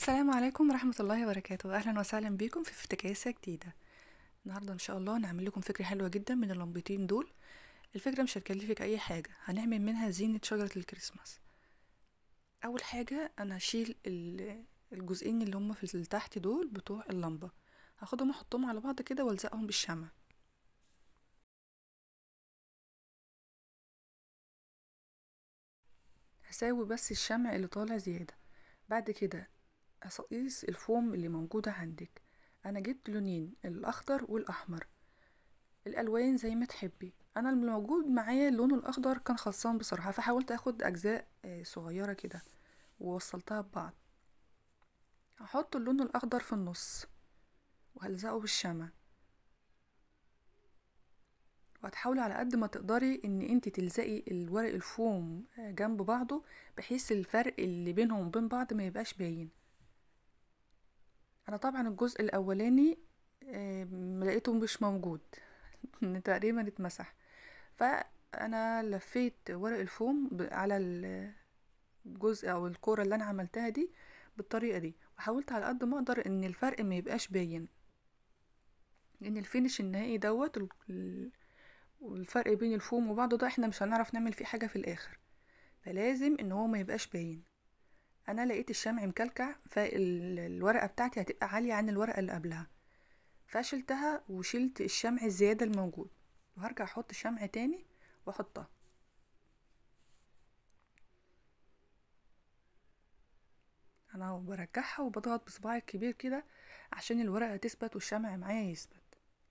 السلام عليكم ورحمة الله وبركاته أهلا وسهلا بكم في افتكاسة جديدة النهاردة إن شاء الله نعمل لكم فكرة حلوة جدا من اللمبتين دول الفكرة مش هتكلفك أي حاجة هنعمل منها زينة شجرة الكريسماس أول حاجة أنا هشيل ال- الجزئين اللي هما في تحت دول بتوع اللمبة هاخدهم احطهم على بعض كده والزقهم بالشمع هساوي بس الشمع اللي طالع زيادة بعد كده أقيس الفوم اللي موجودة عندك أنا جبت لونين الأخضر والأحمر الألوان زي ما تحبي أنا اللي موجود معايا اللون الأخضر كان خلصان بصراحة فحاولت أخد أجزاء آه، صغيرة كده ووصلتها ببعض هحط اللون الأخضر في النص وهلزقه بالشمع وهتحاولي على قد ما تقدري ان انت تلزقي الورق الفوم آه، جنب بعضه بحيث الفرق اللي بينهم وبين بعض ما يبقاش باين انا طبعا الجزء الاولاني آه، لقيته مش موجود إن تقريبا اتمسح فانا لفيت ورق الفوم ب- على ال- الجزء او الكوره اللي انا عملتها دي بالطريقه دي وحاولت على قد ما اقدر ان الفرق ما يبقاش باين لان الفينش النهائي دوت ال- ال- والفرق بين الفوم وبعضه ده احنا مش هنعرف نعمل فيه حاجه في الاخر فلازم ان هو ما يبقاش باين انا لقيت الشمع مكلكع فالورقه بتاعتي هتبقى عاليه عن الورقه اللي قبلها فشلتها وشلت الشمع الزياده الموجود وهرجع احط شمع تاني واحطها انا برجعها وبضغط بصباعي الكبير كده عشان الورقه تثبت والشمع معايا يثبت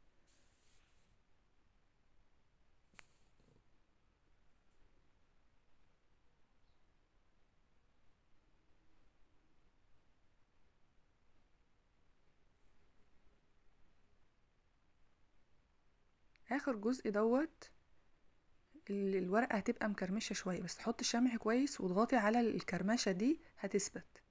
اخر جزء دوت ال- الورقه هتبقى مكرمشه شويه بس تحطي الشمع كويس واضغطي على الكرمشه دي هتثبت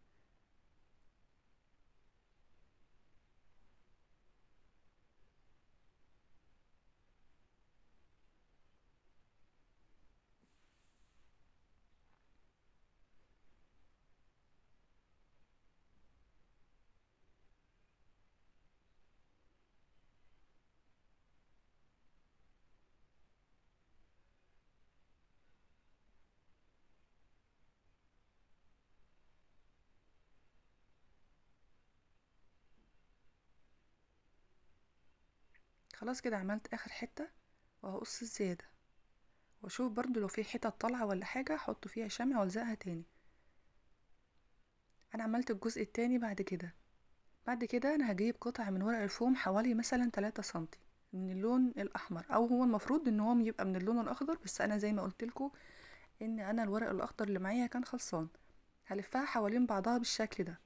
خلاص كده عملت اخر حته وهقص الزياده واشوف برضو لو في حتت طالعه ولا حاجه احط فيها شمع والزقها تاني انا عملت الجزء التاني بعد كده بعد كده انا هجيب قطع من ورق الفوم حوالي مثلا 3 سنتي من اللون الاحمر او هو المفروض ان هو يبقى من اللون الاخضر بس انا زي ما قلت لكم ان انا الورق الاخضر اللي معايا كان خلصان هلفها حوالين بعضها بالشكل ده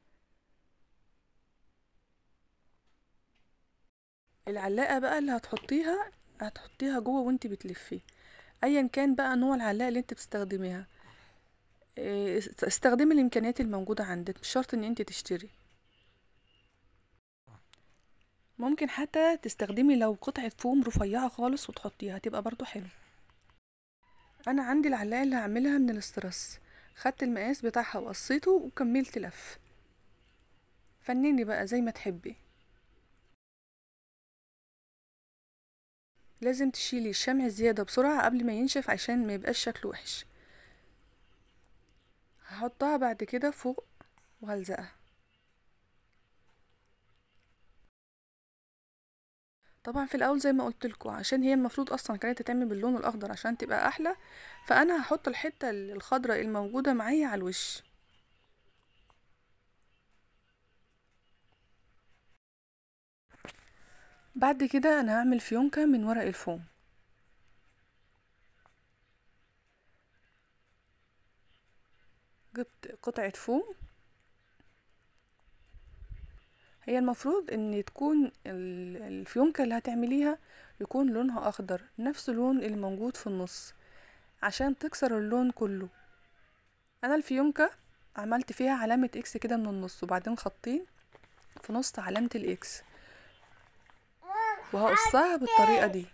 العلاقه بقى اللي هتحطيها هتحطيها جوه وانت بتلفي ايا كان بقى نوع العلاقه اللي انت بتستخدميها إيه، است- استخدمي الامكانيات الموجوده عندك مش شرط ان انت تشتري ممكن حتى تستخدمي لو قطعه فوم رفيعه خالص وتحطيها هتبقى برضو حلو انا عندي العلاقه اللي هعملها من الاسترس خدت المقاس بتاعها وقصيته وكملت لف فنني بقى زي ما تحبي لازم تشيلي الشمع الزيادة بسرعة قبل ما ينشف عشان ما يبقاش شكله وحش هحطها بعد كده فوق وهلزقها طبعا في الاول زي ما قلت لكم عشان هي المفروض اصلا كانت تتعمل باللون الاخضر عشان تبقى احلى فانا هحط الحته الخضراء الموجوده معايا على الوش بعد كده انا هعمل فيونكة من ورق الفوم جبت قطعه فوم هي المفروض ان تكون ال- الفيونكة اللي هتعمليها يكون لونها اخضر نفس اللون اللي موجود في النص عشان تكسر اللون كله انا الفيونكة عملت فيها علامة اكس كده من النص وبعدين خطين في نص علامة الاكس وهقصها بالطريقة دي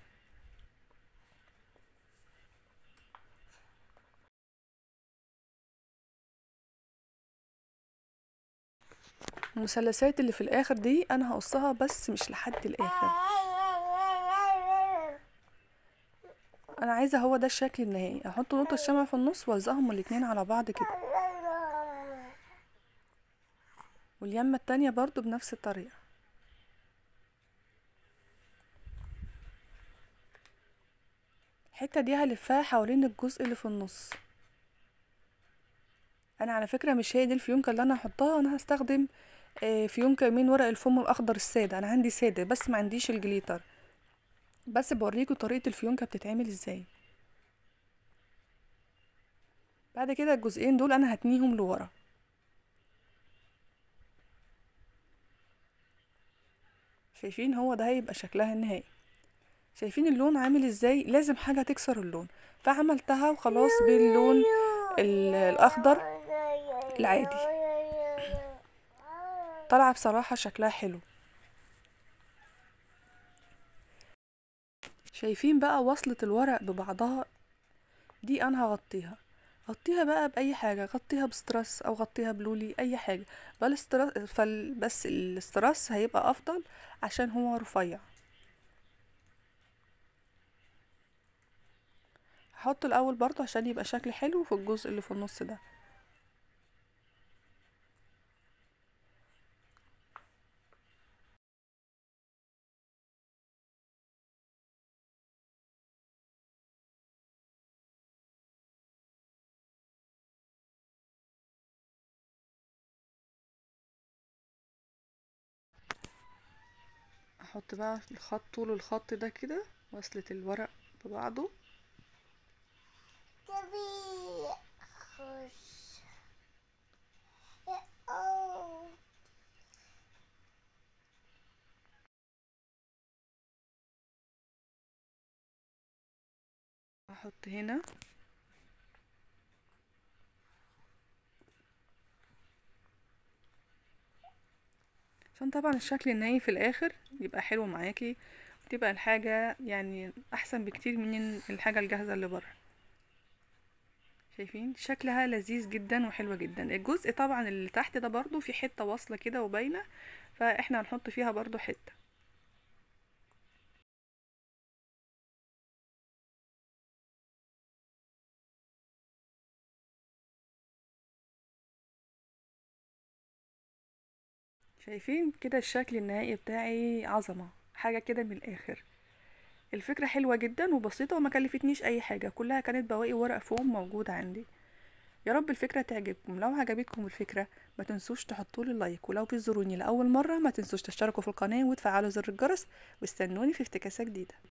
المثلثات اللي في الاخر دي انا هقصها بس مش لحد الاخر انا عايزه هو ده الشكل النهائي احط نقطه شمع في النص والزقهم الاتنين على بعض كده واليمه التانية برضو بنفس الطريقه الحته دي هلفها حوالين الجزء اللي في النص انا على فكره مش هي دي الفيونكه اللي انا هحطها انا هستخدم آه، فيونكه من ورق الفوم الاخضر الساده انا عندي ساده بس ما عنديش الجليتر بس بوريكم طريقه الفيونكه بتتعمل ازاي بعد كده الجزئين دول انا هتنيهم لورا شايفين هو ده هيبقى شكلها النهائي شايفين اللون عامل ازاي لازم حاجة تكسر اللون فعملتها وخلاص باللون ال- الاخضر العادي طالعة بصراحة شكلها حلو شايفين بقى وصلة الورق ببعضها دي انا هغطيها غطيها بقى باي حاجه غطيها بسترس او غطيها بلولي اي حاجه بل استرس فال... بس الاسترس هيبقى افضل عشان هو رفيع هحط الاول برضو عشان يبقى شكل حلو في الجزء اللي في النص ده احط بقى الخط طول الخط ده كده وصلة الورق ببعضه تبي خش أوه. احط هنا عشان طبعا الشكل النهائي في الاخر يبقى حلو معاكي وتبقى الحاجة يعني احسن بكتير من الحاجة الجاهزة اللي بره شايفين شكلها لذيذ جدا وحلوة جدا الجزء طبعا اللي تحت ده برضو في حتة واصلة كده وباينة فاحنا هنحط فيها برضو حتة شايفين كده الشكل النهائي بتاعي عظمة حاجة كده من الآخر الفكرة حلوة جدا وبسيطة وما كلفتنيش أي حاجة كلها كانت بواقي ورق فوم موجود عندي يا رب الفكرة تعجبكم لو عجبتكم الفكرة ما تنسوش تحطوا لي لايك ولو بتزوروني لأول مرة ما تنسوش تشتركوا في القناة وتفعلوا زر الجرس واستنوني في افتكاسة جديدة